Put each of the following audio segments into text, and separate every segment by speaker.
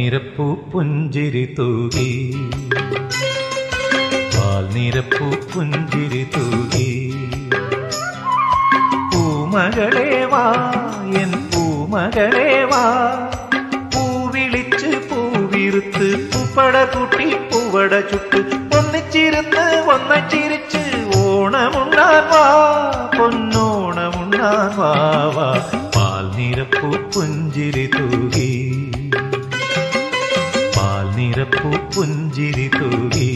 Speaker 1: നിരപ്പു പുഞ്ചിരി തൂകി പാൽ നിരപ്പു പുഞ്ചിരി തൂകി പൂമകളെ വാ എൻ പൂമകളെ വാ പൂവിളിച്ച് പൂവിരുത്ത് പൂപ്പട കൂട്ടി പൂവട ചുട്ട് ഒന്നിച്ചിരുന്ന് ഒന്നിച്ചിരിച്ച് ഓണമുണ്ണാൻ വാ പൊന്നോണമുണ്ണാൻ വാ വാ പാൽ നിരപ്പു പുഞ്ചിരി തൂകി പാൽ നിരപ്പു പുഞ്ചിരി തൂകി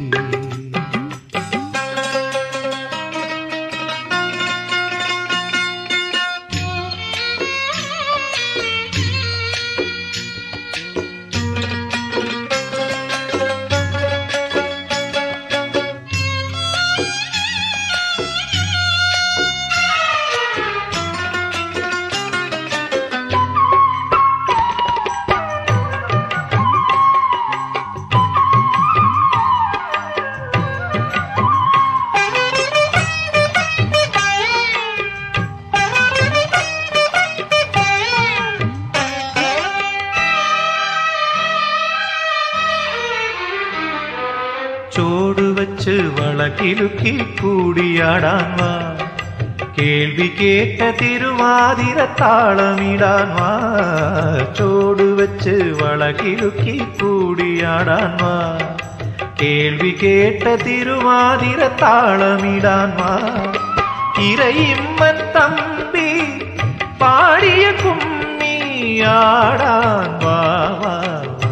Speaker 1: ചോടുവച്ച് വളകിലുക്കി കൂടിയാടാൻ വാ കേൾവി കേട്ട തിരുവാതിര താളമിടാൻ വാ ചോടുവച്ച് വളകിലുക്കി കൂടിയാടാൻ വാ കേൾവി കേട്ട തിരുവാതിര താളമിടാൻ വാ ഇരയിമ്മൻ തമ്പി പാടിയ കുമ്മിയാടാൻ വാ വാ വാ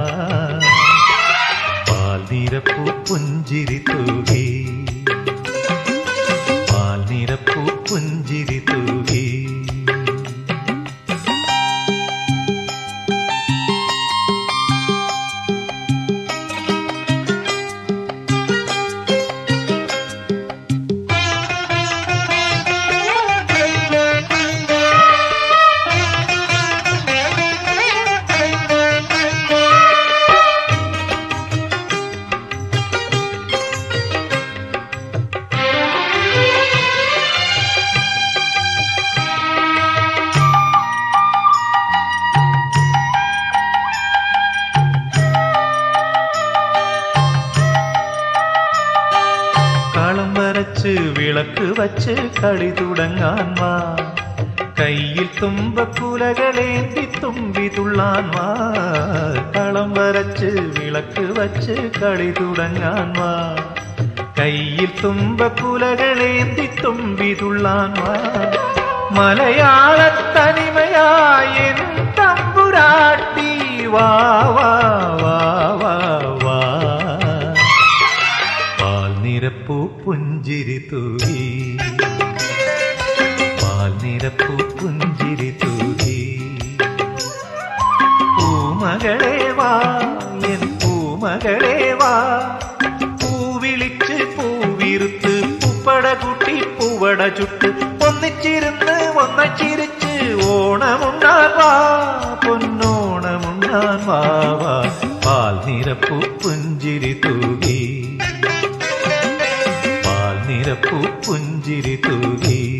Speaker 1: പാൽ നിരപ്പു പുഞ്ചിരി തൂകി പാൽ നിരപ്പു പുഞ്ചിരി തൂകി കളം വരച്ച് വിളക്ക് വച്ച് കളി തുടങ്ങാൻ വാ കയ്യിൽ തുമ്പക്കുലകളേന്തി തുമ്പി തുള്ളാൻ വാ കളം വരച്ച് വിളക്ക് വച്ച് കളി തുടങ്ങാൻ വാ കയ്യിൽ തുമ്പക്കുലകളേന്തി തുമ്പി തുള്ളാൻ വാ മലയാളത്തനിമയായ എൻ തമ്പുരാട്ടി വാ വാ വാ വാ വാ പാൽ നിരപ്പു പുഞ്ചിരി തൂകി പാൽ നിരപ്പു പുഞ്ചിരി തൂകി പൂമകളെ വാ എൻ പൂമകളെ വാ പൂവിളിച്ച് പൂവിരുത്ത് പൂപ്പട കൂട്ടി പൂവട ചുട്ട് ഒന്നിച്ചിരുന്ന് ഒന്നിച്ചിരിച്ച് ഓണമുണ്ടാൻ വാ പൊന്നോണമുണ്ടാൻ വാ വാ പാൽ നിരപ്പു പുഞ്ചിരി തൂകി പാൽ നിരപ്പു പുഞ്ചിരി തൂകി